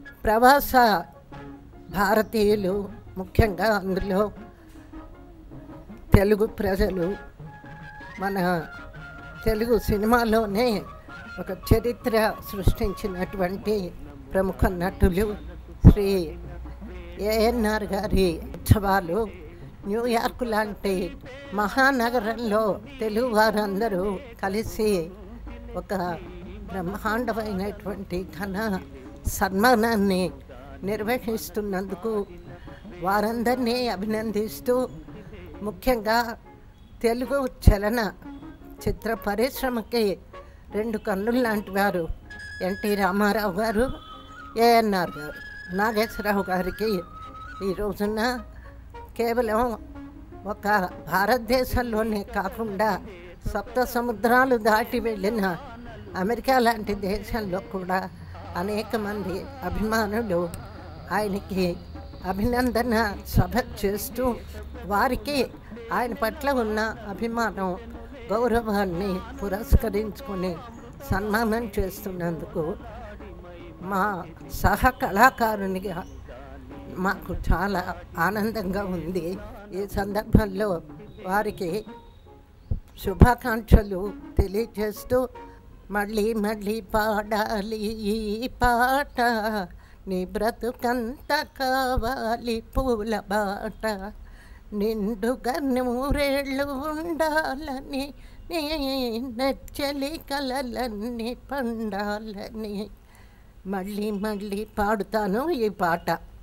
ప్రవాస భారతీయులు ముఖ్యంగా అందులో తెలుగు ప్రజలు మన తెలుగు సినిమాలోనే ఒక చరిత్ర సృష్టించినటువంటి ప్రముఖ నటులు శ్రీ ఏఎన్ఆర్ గారి ఉత్సవాలు న్యూయార్క్ లాంటి మహానగరంలో తెలుగు వారందరూ కలిసి ఒక బ్రహ్మాండమైనటువంటి ఘన సన్మానాన్ని నిర్వహిస్తున్నందుకు వారందరినీ అభినందిస్తూ ముఖ్యంగా తెలుగు చలన చిత్ర పరిశ్రమకి రెండు కన్నులు లాంటి వారు ఎన్టీ రామారావు గారు ఏఎన్ఆర్ గారు నాగేశ్వరరావు గారికి ఈ రోజున కేవలం ఒక భారతదేశంలోనే కాకుండా సప్త సముద్రాలు దాటి వెళ్ళిన అమెరికా లాంటి దేశంలో కూడా అనేక మంది అభిమానులు ఆయనకి అభినందన సభ చేస్తూ వారికి ఆయన పట్ల ఉన్న అభిమానం గౌరవాన్ని పురస్కరించుకొని సన్మానం చేస్తున్నందుకు మా సహ కళాకారునిగా మాకు చాలా ఆనందంగా ఉంది ఈ సందర్భంలో వారికి శుభాకాంక్షలు తెలియజేస్తూ మళ్ళీ మళ్ళీ పాడాలి ఈ పాట నీ బ్రతుకంత కావాలి పూల బాట నిండుగా నూరేళ్ళు ఉండాలని నీ నచ్చలి కలలన్నీ పండాలని మళ్ళీ మళ్ళీ పాడుతాను ఈ పాట